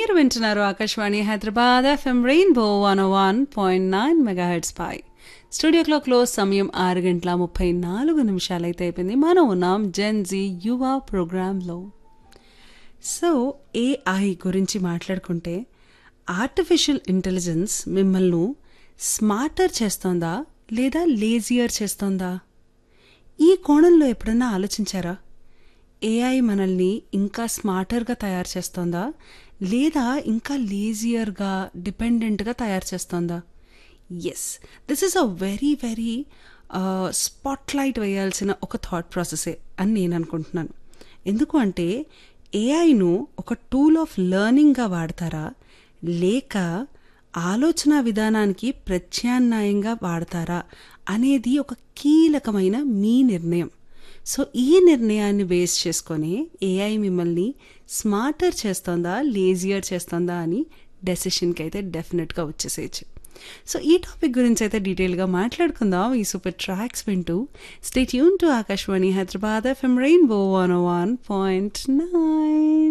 మీరు వింటున్నారు Akashvani Hyderabad FM rainbow one one point nine megahertz పై స్టూడియో క్లాక్ క్లోజ్ సమయం ఆరు గంటల ముప్పై నాలుగు నిమిషాలు అయితే అయిపోయింది మనం ఉన్నాం జెన్ జీ యువ ప్రోగ్రాంలో సో ఏఐ గురించి మాట్లాడుకుంటే ఆర్టిఫిషియల్ ఇంటెలిజెన్స్ మిమ్మల్ని స్మార్టర్ చేస్తోందా లేదా లేజియర్ చేస్తోందా ఈ కోణంలో ఎప్పుడన్నా ఆలోచించారా ఏఐ మనల్ని ఇంకా స్మార్టర్గా తయారు చేస్తోందా లేదా ఇంకా లేజియర్గా డిపెండెంట్గా తయారు చేస్తోందా yes this is a very very spotlight వేయాల్సిన ఒక థాట్ ప్రాసెసే అని నేను అనుకుంటున్నాను ఎందుకు అంటే ఏఐను ఒక టూల్ ఆఫ్ లెర్నింగ్గా వాడతారా లేక ఆలోచన విధానానికి ప్రత్యామ్నాయంగా వాడతారా అనేది ఒక కీలకమైన మీ నిర్ణయం సో ఈ నిర్ణయాన్ని బేస్ చేసుకొని ఏఐ మిమ్మల్ని స్మార్టర్ చేస్తుందా లేజియర్ చేస్తుందా అని డెసిషన్కి అయితే డెఫినెట్గా వచ్చేసేయచ్చు సో ఈ టాపిక్ గురించి అయితే డీటెయిల్గా మాట్లాడుకుందాం ఈ సూపర్ ట్రాక్స్ వింటూ స్టేట్ యూన్ to Akashvani Hyderabad FM rainbow one one point nine